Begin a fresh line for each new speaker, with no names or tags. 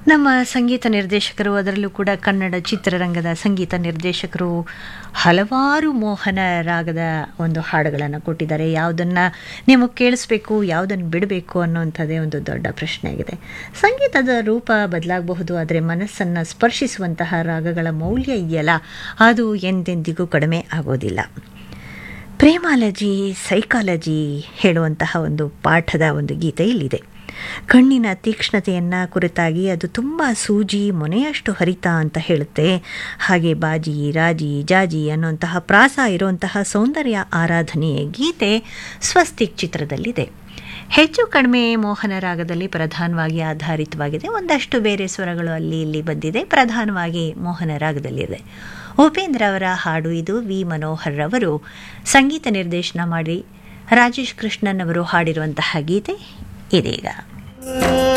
ನಮ್ಮ ಸಂಗೀತ ನಿರ್ದೇಶಕರು ಅದರಲ್ಲೂ ಕೂಡ ಕನ್ನಡ ಚಿತ್ರರಂಗದ ಸಂಗೀತ ನಿರ್ದೇಶಕರು ಹಲವಾರು ಮೋಹನ ರಾಗದ ಒಂದು ಹಾಡುಗಳನ್ನು ಕೊಟ್ಟಿದ್ದಾರೆ ಯಾವುದನ್ನು ನೀವು ಕೇಳಿಸ್ಬೇಕು ಯಾವುದನ್ನು ಬಿಡಬೇಕು ಅನ್ನೋಂಥದ್ದೇ ಒಂದು ದೊಡ್ಡ ಪ್ರಶ್ನೆ ಆಗಿದೆ ಸಂಗೀತದ ರೂಪ ಬದಲಾಗಬಹುದು ಆದರೆ ಮನಸ್ಸನ್ನು ಸ್ಪರ್ಶಿಸುವಂತಹ ರಾಗಗಳ ಮೌಲ್ಯ ಇದೆಯಲ್ಲ ಅದು ಎಂದೆಂದಿಗೂ ಕಡಿಮೆ ಆಗೋದಿಲ್ಲ ಪ್ರೇಮಾಲಜಿ ಸೈಕಾಲಜಿ ಹೇಳುವಂತಹ ಒಂದು ಪಾಠದ ಒಂದು ಗೀತೆ ಇಲ್ಲಿದೆ ಕಣ್ಣಿನ ತೀಕ್ಷ್ಣತೆಯನ್ನು ಕುರಿತಾಗಿ ಅದು ತುಂಬ ಸೂಜಿ ಮೊನೆಯಷ್ಟು ಹರಿತ ಅಂತ ಹೇಳುತ್ತೆ ಹಾಗೆ ಬಾಜಿ ರಾಜಿ ಜಾಜಿ ಅನ್ನುವಂತಹ ಪ್ರಾಸ ಇರುವಂತಹ ಸೌಂದರ್ಯ ಆರಾಧನೆಯ ಗೀತೆ ಸ್ವಸ್ತಿಕ್ ಚಿತ್ರದಲ್ಲಿದೆ ಹೆಚ್ಚು ಕಡಿಮೆ ಮೋಹನ ರಾಗದಲ್ಲಿ ಪ್ರಧಾನವಾಗಿ ಆಧಾರಿತವಾಗಿದೆ ಒಂದಷ್ಟು ಬೇರೆ ಸ್ವರಗಳು ಅಲ್ಲಿ ಇಲ್ಲಿ ಬಂದಿದೆ ಪ್ರಧಾನವಾಗಿ ಮೋಹನ ರಾಗದಲ್ಲಿದೆ ಉಪೇಂದ್ರ ಅವರ ಹಾಡು ಇದು ವಿ ಮನೋಹರ್ ಅವರು ಸಂಗೀತ ನಿರ್ದೇಶನ ಮಾಡಿ ರಾಜೇಶ್ ಕೃಷ್ಣನ್ ಅವರು ಹಾಡಿರುವಂತಹ ಗೀತೆ ಇದೀಗ